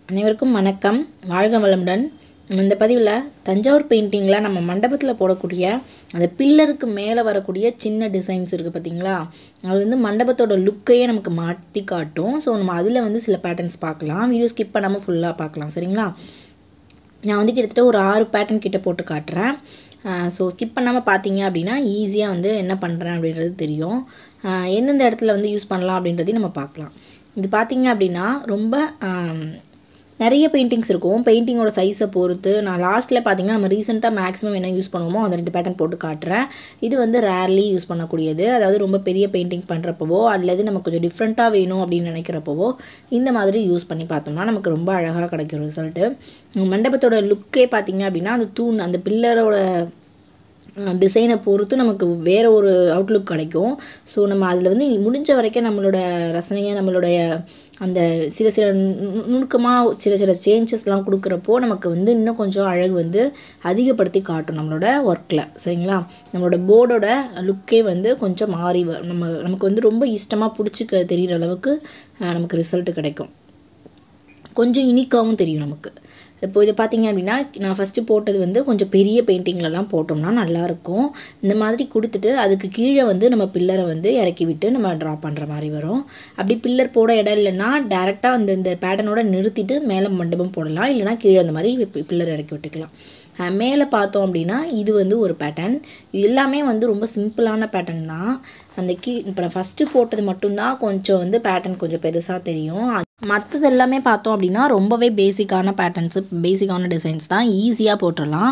அனைவருக்கும் வணக்கம் வாழ்க வளமுடன் நம்ம இந்த பதிவில் தஞ்சாவூர் பெயிண்டிங்கில் நம்ம மண்டபத்தில் போடக்கூடிய அந்த பில்லருக்கு மேலே வரக்கூடிய சின்ன டிசைன்ஸ் இருக்குது பார்த்தீங்களா அது வந்து மண்டபத்தோட லுக்கையே நமக்கு மாற்றி காட்டும் ஸோ நம்ம அதில் வந்து சில பேட்டர்ன்ஸ் பார்க்கலாம் வீடியோ ஸ்கிப் பண்ணாமல் ஃபுல்லாக பார்க்கலாம் சரிங்களா நான் வந்து கிட்டத்தட்ட ஒரு ஆறு பேட்டர்ன் கிட்ட போட்டு காட்டுறேன் ஸோ ஸ்கிப் பண்ணாமல் பார்த்தீங்க அப்படின்னா ஈஸியாக வந்து என்ன பண்ணுறேன் அப்படின்றது தெரியும் ஆஹ் எந்தெந்த இடத்துல வந்து யூஸ் பண்ணலாம் அப்படின்றதையும் நம்ம பார்க்கலாம் இது பார்த்தீங்க அப்படின்னா ரொம்ப ஆம், நிறைய பெயிண்டிங்ஸ் இருக்கும் பெயிண்டிங்கோட சைஸை பொறுத்து நான் லாஸ்ட்டில் பார்த்தீங்கன்னா நம்ம ரீசெண்டாக மேக்ஸிமம் என்ன யூஸ் பண்ணுவோமோ அந்த ரெண்டு பேட்டர்ன் போட்டு காட்டுறேன் இது வந்து ரேர்லி யூஸ் பண்ணக்கூடியது அதாவது ரொம்ப பெரிய பெயிண்டிங் பண்ணுறப்பவோ அல்லது நமக்கு கொஞ்சம் டிஃப்ரெண்ட்டாக வேணும் அப்படின்னு நினைக்கிறப்பவோ இந்த மாதிரி யூஸ் பண்ணி பார்த்தோம்னா நமக்கு ரொம்ப அழகாக கிடைக்கும் ரிசல்ட்டு மண்டபத்தோட லுக்கே பார்த்தீங்க அப்படின்னா அந்த தூண் அந்த பில்லரோட டிசைனை பொறுத்து நமக்கு வேறு ஒரு அவுட்லுக் கிடைக்கும் ஸோ நம்ம அதில் வந்து முடிஞ்ச வரைக்கும் நம்மளோட ரசனையை நம்மளுடைய அந்த சில சில நு- நுணுக்கமாக சில சில சேஞ்சஸ்லாம் கொடுக்குறப்போ நமக்கு வந்து இன்னும் கொஞ்சம் அழகு வந்து அதிகப்படுத்தி காட்டும் நம்மளோட ஒர்க்கில் சரிங்களா நம்மளோட போர்டோட லுக்கே வந்து கொஞ்சம் மாறி வ- நம்ம நமக்கு வந்து ரொம்ப இஷ்டமாக பிடிச்சிக்க தெரிகிற அளவுக்கு அஹ், நமக்கு ரிசல்ட் கிடைக்கும் கொஞ்சம் யூனிக்காகவும் தெரியும் நமக்கு இப்போ இதை பார்த்தீங்க அப்படின்னா நான் ஃபஸ்ட்டு போட்டது வந்து கொஞ்சம் பெரிய பெயிண்டிங்லலாம் போட்டோம்னா நல்லாயிருக்கும் இந்த மாதிரி கொடுத்துட்டு அதுக்கு கீழே வந்து நம்ம பில்லரை வந்து இறக்கி விட்டு நம்ம ட்ரா பண்ணுற மாதிரி வரும் அப்படி பில்லர் போட இடம் இல்லைன்னா டேரெக்டாக அந்த இந்த பேட்டர்னோட நிறுத்திட்டு மேலே மண்டபம் போடலாம் இல்லைனா கீழே அந்த மாதிரி பில்லர் இறக்கி விட்டுக்கலாம் அஹ் மேலே பார்த்தோம் அப்படின்னா இது வந்து ஒரு பேட்டர்ன் இது எல்லாமே வந்து ரொம்ப சிம்பிளான பேட்டர்ன் தான் அந்த கீ இப்போ நான் ஃபஸ்ட்டு போட்டது மட்டும்தான் கொஞ்சம் வந்து பேட்டர்ன் கொஞ்சம் பெருசாக தெரியும் மற்றது எல்லாமே பார்த்தோம் அப்படின்னா ரொம்பவே பேசிக்கான பேட்டர்ன்ஸு பேசிக்கான டிசைன்ஸ் தான் ஈஸியாக போட்டுடலாம்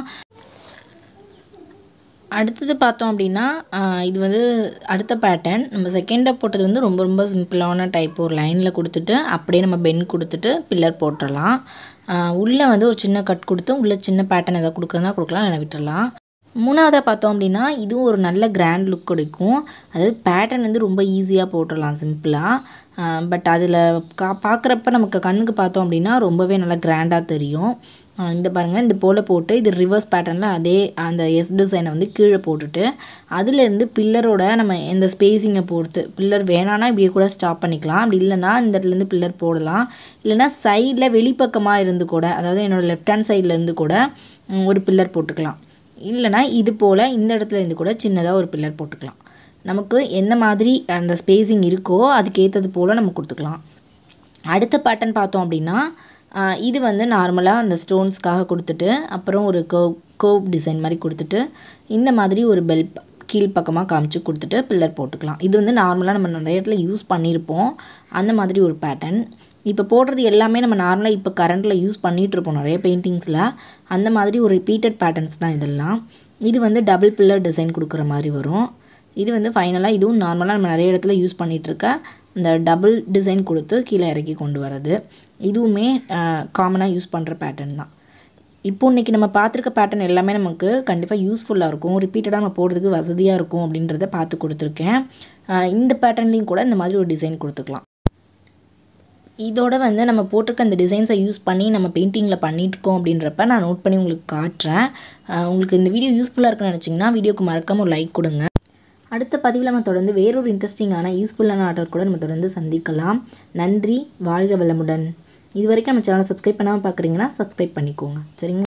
அடுத்தது பார்த்தோம் அப்படின்னா ஆஹ் இது வந்து அடுத்த பேட்டர்ன் நம்ம செகண்டாக போட்டது வந்து ரொம்ப ரொம்ப சிம்பிளான டைப் ஒரு லைனில் கொடுத்துட்டு அப்படியே நம்ம பென் கொடுத்துட்டு பில்லர் போட்டுடலாம் உள்ளே வந்து ஒரு சின்ன கட் கொடுத்து உள்ளே சின்ன பேட்டர்ன் எதாவது கொடுக்குறதுனா கொடுக்கலாம் இல்லை விட்டுடலாம் மூணாவதாக பார்த்தோம் அப்படின்னா இதுவும் ஒரு நல்ல கிராண்ட் லுக் கொடுக்கும் அதாவது பேட்டர்ன் வந்து ரொம்ப ஈஸியாக போட்டுடலாம் சிம்பிளாக பட் அதில் கா பார்க்குறப்ப நமக்கு கண்ணுக்கு பார்த்தோம் அப்படின்னா ரொம்பவே நல்லா கிராண்டாக தெரியும் ஆஹ் இந்த பாருங்கள் இந்த போல் போட்டு இது ரிவர்ஸ் பேட்டர்னில் அதே அந்த எஸ் டிசைனை வந்து கீழே போட்டுட்டு அதுலேருந்து பில்லரோட நம்ம இந்த ஸ்பேஸிங்கை பொறுத்து பில்லர் வேணான்னா இப்படியே கூட ஸ்டாப் பண்ணிக்கலாம் அப்படி இல்லைன்னா இந்த இடத்துலேருந்து பில்லர் போடலாம் இல்லைன்னா சைடில் வெளிப்பக்கமாக இருந்து கூட அதாவது என்னோடய லெஃப்ட் ஹேண்ட் சைடில் இருந்து கூட ம், ஒரு பில்லர் போட்டுக்கலாம் இல்லைனா இது போல் இந்த இடத்துல இருந்து கூட சின்னதாக ஒரு பில்லர் போட்டுக்கலாம் நமக்கு எந்த மாதிரி அந்த ஸ்பேஸிங் இருக்கோ அதுக்கேற்றது போல் நம்ம கொடுத்துக்கலாம் அடுத்த பேட்டர்ன் பார்த்தோம் அப்படின்னா ஆஹ் இது வந்து நார்மலாக அந்த ஸ்டோன்ஸ்க்காக கொடுத்துட்டு அப்புறம் ஒரு கர்வ் கர்வ் டிசைன் மாதிரி கொடுத்துட்டு இந்த மாதிரி ஒரு பெல் கீழ்ப்பக்கமாக காமிச்சு கொடுத்துட்டு பில்லர் போட்டுக்கலாம் இது வந்து நார்மலாக நம்ம நிறைய இடத்துல யூஸ் பண்ணியிருப்போம் அந்த மாதிரி ஒரு பேட்டர்ன் இப்போ போடுறது எல்லாமே நம்ம நார்மலாக இப்போ கரண்ட்டில் யூஸ் பண்ணிகிட்டு இருப்போம் நிறைய பெயிண்டிங்ஸில் அந்த மாதிரி ஒரு ரிப்பீட்டட் பேட்டர்ன்ஸ் தான் இதெல்லாம் இது வந்து டபுள் பில்லர் டிசைன் கொடுக்குற மாதிரி வரும் இது வந்து ஃபைனலாக இதுவும் நார்மலாக நம்ம நிறைய இடத்துல யூஸ் பண்ணிகிட்டு இருக்க இந்த டபுள் டிசைன் கொடுத்து கீழே இறக்கி கொண்டு வரது இதுவுமே காமனாக யூஸ் பண்ணுற பேட்டர்ன் தான் இப்போ இன்றைக்கி நம்ம பார்த்துருக்க பேட்டர்ன் எல்லாமே நமக்கு கண்டிப்பாக யூஸ்ஃபுல்லாக இருக்கும் ரிப்பீட்டடாக நம்ம போடுறதுக்கு வசதியாக இருக்கும் அப்படின்றத பார்த்து கொடுத்துருக்கேன் ஆஹ் இந்த பேட்டர்ன்லேயும் கூட இந்த மாதிரி ஒரு டிசைன் கொடுத்துக்கலாம் இதோட வந்து நம்ம போட்டிருக்க அந்த டிசைன்ஸை யூஸ் பண்ணி நம்ம பெயிண்டிங்கில் பண்ணிகிட்ருக்கோம் அப்படின்றப்ப நான் நோட் பண்ணி உங்களுக்கு காட்டுறேன் ஆஹ் உங்களுக்கு இந்த வீடியோ யூஸ்ஃபுல்லாக இருக்குன்னு நினச்சிங்கன்னா வீடியோக்கு மறக்காம ஒரு லைக் கொடுங்க அடுத்த பதிவில் நம்ம தொடர்ந்து வேறொரு இன்ட்ரெஸ்டிங்கான யூஸ்ஃபுல்லான ஆர்டர் கூட நம்ம தொடர்ந்து சந்திக்கலாம் நன்றி வாழ்க வளமுடன் இது வரைக்கும் நம்ம சேனலை சப்ஸ்கிரைப் பண்ணாமல் பார்க்குறீங்கன்னா சப்ஸ்கிரைப் பண்ணிக்கோங்க சரிங்களா